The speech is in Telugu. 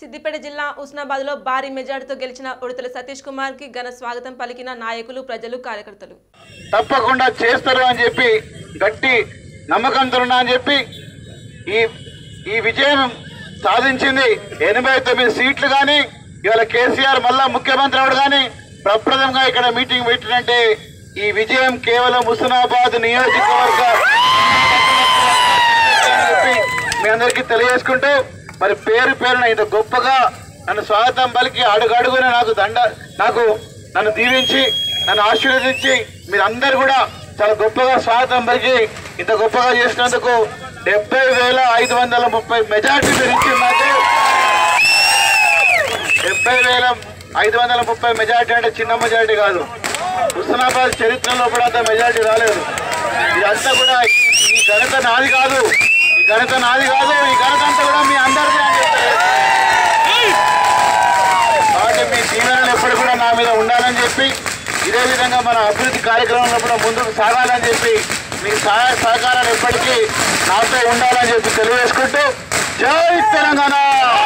సిద్దిపేట జిల్లా ఉస్నాబాద్ లో భారీ మెజార్టీతో గెలిచిన ఉడతల సతీష్ కుమార్ కి ఘన స్వాగతం పలికిన నాయకులు ప్రజలు కార్యకర్తలు తప్పకుండా చేస్తారు అని చెప్పి గట్టి నమ్మకంతో ఉన్నా అని చెప్పి ఈ ఈ విజయం సాధించింది ఎనభై తొమ్మిది సీట్లు కానీ ఇవాళ కేసీఆర్ మళ్ళా ముఖ్యమంత్రి అవడు కానీ ప్రప్రదంగా ఇక్కడ మీటింగ్ పెట్టినంటే ఈ విజయం కేవలం హుస్నాబాద్ నియోజకవర్గ అని చెప్పి మీ అందరికీ తెలియజేసుకుంటూ మరి పేరు పేరున ఇంత గొప్పగా నన్ను స్వాగతం పలికి అడుగు అడుగున నాకు దండ నాకు నన్ను దీవించి నన్ను ఆశీర్వదించి మీరందరూ కూడా చాలా గొప్పగా స్వాగతం పలికి ఇంత గొప్పగా చేసినందుకు డెబ్బై వేల ఐదు వందల ముప్పై మెజార్టీ పెరిగింది నాకు డెబ్బై వేల ఐదు వందల ముప్పై మెజార్టీ అంటే చిన్న మెజార్టీ కాదు హుస్నాబాద్ చరిత్రలో కూడా అంత మెజార్టీ రాలేదు ఇదంతా కూడా ఈ ఘనత నాది కాదు ఈ ఘనత నాది కాదు ఈ ఘనత అంతా కూడా మీ అందరిది అని చెప్పారు కాబట్టి మీ దీవెనలు ఎప్పుడు కూడా నా మీద ఉండాలని చెప్పి ఇదే విధంగా మన అభివృద్ధి కార్యక్రమంలో కూడా ముందుకు సాగాలని చెప్పి మీ సహాయ సహకారాలు ఎప్పటికీ నాతో ఉండాలని చెప్పి తెలియజేసుకుంటూ జై తెలంగాణ